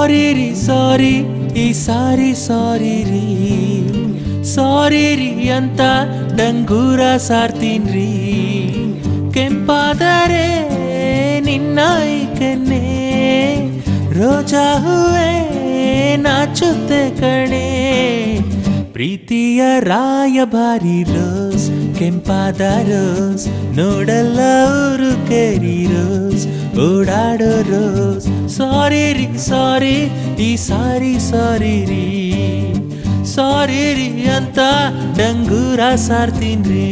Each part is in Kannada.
ಸಾರಿ ರೀ ಸಾರಿ ಈ ಸಾರಿ ಸಾರಿ ರೀ ಸಾರಿ ರೀ ಅಂತ ಡಂಗೂರ ಸಾರ್ತೀನ್ರಿ ಕೆಂಪಾದರೆ ನಿನ್ನ ಈ ಕೆನ್ನೆ ರೋಜಾ ಹೂವೆ ನಾಚುತ್ತೆ ಕಣೆ ಪ್ರೀತಿಯ ರಾಯಭಾರಿ ರೋಸ್ ಕೆಂಪಾದ ರೋಸ್ ನೋಡಲ್ಲ ಊರು ಕೇರಿ ರೋಸ್ ಓಡಾಡೋ ರೋಸ್ ಸಾರಿ ರೀ ಸಾರಿ ಈ ಸಾರಿ ಸಾರಿ ರೀ ಸಾರಿ ರೀ ಅಂತ ಡಂಗೂರ ಸಾರ್ತೀನ್ರಿ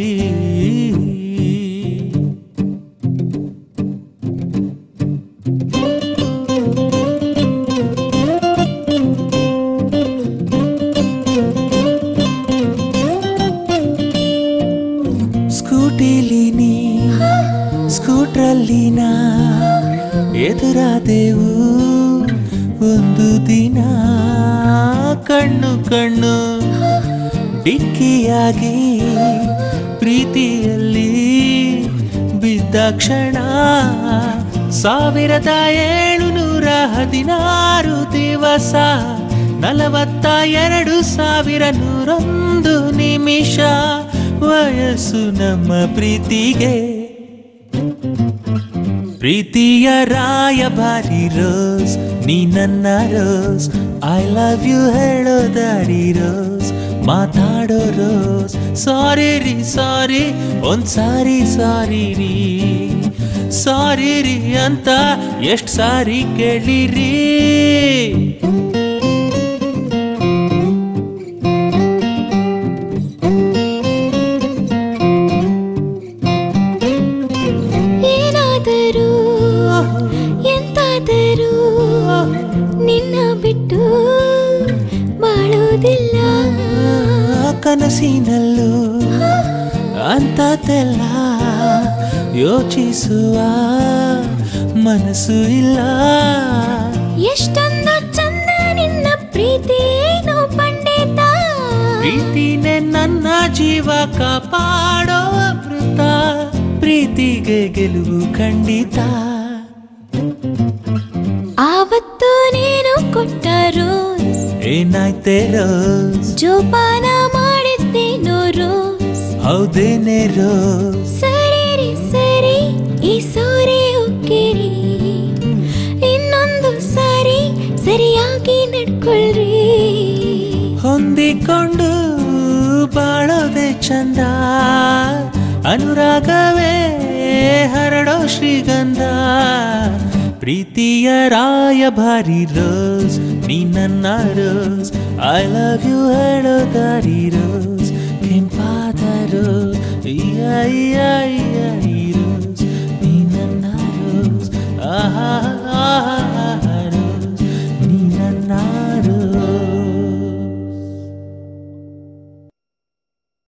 ಸ್ಕೂಟಿಲಿ ನೀ ಸ್ಕೂಟ್ರಲ್ಲಿ ನಾ ಎದುರಾದೆವು ಒಂದು ದಿನ ಕಣ್ಣು ಕಣ್ಣು ಡಿಕ್ಕಿಯಾಗಿ ಪ್ರೀತಿಯಲ್ಲಿ ಬಿದ್ದ ಕ್ಷಣ ಸಾವಿರದ ಏಳುನೂರ ಹದಿನಾರು ದಿವಸ ನಲವತ್ತ ಎರಡು ಸಾವಿರ ನೂರೊಂದು ನಿಮಿಷ ವಯಸ್ಸು ನಮ್ಮ ಪ್ರೀತಿಗೆ ಪ್ರೀತಿಯ ರಾಯಭಾರಿ ರೋಸ್ ನೀ ನನ್ನ ರೋಸ್ ಐ ಲವ್ ಯು ಹೇಳೋ ದಾರಿ ರೋಸ್ ಮಾತಾಡೋ ರೋಸ್ ಸಾರಿ ರೀ ಸಾರಿ ಒಂದ್ ಸಾರಿ ಸಾರಿ ರೀ ಸಾರಿ ರೀ ಅಂತ ಎಷ್ಟ್ ಸಾರಿ ಕೇಳಿರಿ ಏನಾದರೂ ಎಂತಾದರೂ ನಿನ್ನ ಬಿಟ್ಟು ಬಾಳುವುದಿಲ್ಲ ಕನಸಿನಲ್ಲೂ ಅಂತದೆಲ್ಲ ಯೋಚಿಸುವ ಮನಸ್ಸು ಇಲ್ಲ ಎಷ್ಟೊಂದು ಚಂದ ನಿನ್ನ ಪ್ರೀತಿ ಏನು ಪಂಡಿತ ಪ್ರೀತಿನೇ ನನ್ನ ಜೀವ ಕಾಪಾಡೋ ಅಮೃತ ಪ್ರೀತಿಗೆ ಗೆಲುವು ಖಂಡಿತ ಆವತ್ತು ನೀನು ಕೊಟ್ಟ ರೋಸ್ ಏನಾಯ್ತೆ ರೋಸ್ ಜೋಪಾನ ಮಾಡಿದ್ದೇನೋ ರೋಸ್ ಹೌದೇನೆ ರೋಸ್ ಸರಿ ರೀ ಸರಿ ಈ ಸಾರಿ ಒಕ್ಕಿರಿ ಇನ್ನೊಂದು ಸಾರಿ ಸರಿಯಾಗಿ ನಡ್ಕೊಳ್ರಿ ಹೊಂದಿಕೊಂಡು ಬಾಳೋದೆ ಚಂದ ಅನುರಾಗವೇ ಹರಡೋ ಶ್ರೀಗಂಧ ಪ್ರೀತಿಯ ರಾಯಭಾರಿ ರೋಸ್ ನೀ ನನ್ನ ರೋಸ್ ಐ ಲವ್ ಯು ಹೇಳೋ ದಾರಿ ರೋಸ್ ಕೆಂಪಾದ ರೋಸ್